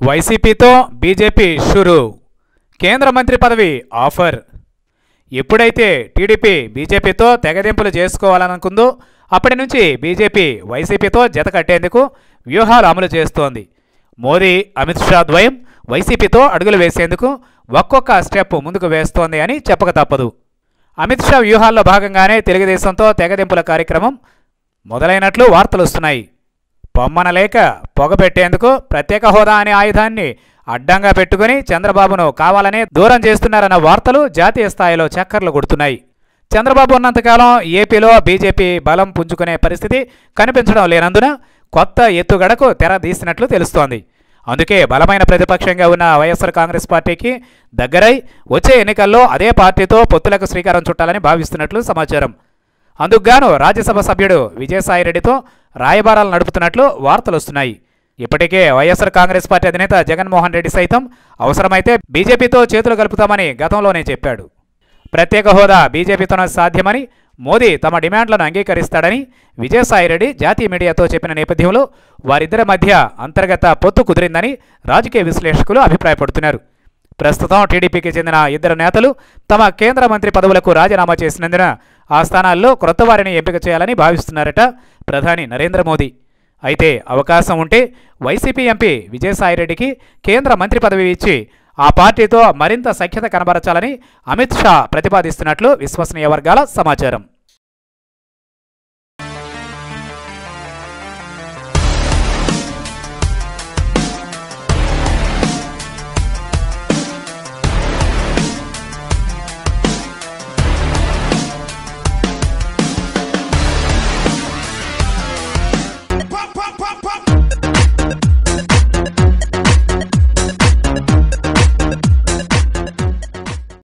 వైసీపీతో BJP షురు కేంద్ర మంత్రి పదవి ఆఫర్ ఎప్పుడైతే టీడీపీ బీజేపీతో తెగదెంపులు చేసుకోవాలనుకుందో అప్పటి నుంచి బీజేపీ వైసీపీతో జత కట్టేందుకు వ్యూహాలు అమలు చేస్తోంది మోదీ అమిత్ షా ద్వయం వైసీపీతో అడుగులు వేసేందుకు ఒక్కొక్క స్టెప్ ముందుకు వేస్తోంది అని చెప్పక తప్పదు అమిత్ షా వ్యూహాల్లో భాగంగానే తెలుగుదేశంతో తెగదెంపుల కార్యక్రమం మొదలైనట్లు వార్తలు వస్తున్నాయి పొమ్మన లేక పొగ పెట్టేందుకు ప్రత్యేక హోదా అనే ఆయుధాన్ని అడ్డంగా పెట్టుకుని చంద్రబాబును కావాలనే దూరం చేస్తున్నారన్న వార్తలు జాతీయ స్థాయిలో చక్కర్లు కొడుతున్నాయి చంద్రబాబు ఉన్నంతకాలం ఏపీలో బీజేపీ బలం పుంజుకునే పరిస్థితి కనిపించడం లేనందున కొత్త ఎత్తుగడకు తెర తీసినట్లు తెలుస్తోంది అందుకే బలమైన ప్రతిపక్షంగా ఉన్న వైఎస్ఆర్ కాంగ్రెస్ పార్టీకి దగ్గరై వచ్చే ఎన్నికల్లో అదే పార్టీతో పొత్తులకు శ్రీకారం చుట్టాలని భావిస్తున్నట్లు సమాచారం అందుకుగాను రాజ్యసభ సభ్యుడు విజయసాయిరెడ్డితో రాయబారాలు నడుపుతున్నట్లు వార్తలు వస్తున్నాయి ఇప్పటికే వైఎస్ఆర్ కాంగ్రెస్ పార్టీ అధినేత జగన్మోహన్ రెడ్డి సైతం అవసరమైతే బీజేపీతో చేతులు కలుపుతామని గతంలోనే చెప్పాడు ప్రత్యేక హోదా బీజేపీతోనే సాధ్యమని మోదీ తమ డిమాండ్లను అంగీకరిస్తాడని విజయసాయిరెడ్డి జాతీయ మీడియాతో చెప్పిన నేపథ్యంలో వారిద్దరి మధ్య అంతర్గత పొత్తు కుదిరిందని రాజకీయ విశ్లేషకులు అభిప్రాయపడుతున్నారు ప్రస్తుతం టీడీపీకి చెందిన ఇద్దరు నేతలు తమ కేంద్ర మంత్రి పదవులకు రాజీనామా చేసినందున ఆ స్థానాల్లో క్రొత్త వారిని ఎంపిక చేయాలని భావిస్తున్నారట ప్రధాని నరేంద్ర మోదీ అయితే అవకాశం ఉంటే వైసీపీ ఎంపీ విజయసాయిరెడ్డికి కేంద్ర మంత్రి పదవి ఇచ్చి ఆ పార్టీతో మరింత సఖ్యత కనబరచాలని అమిత్ షా ప్రతిపాదిస్తున్నట్లు విశ్వసనీయ వర్గాల సమాచారం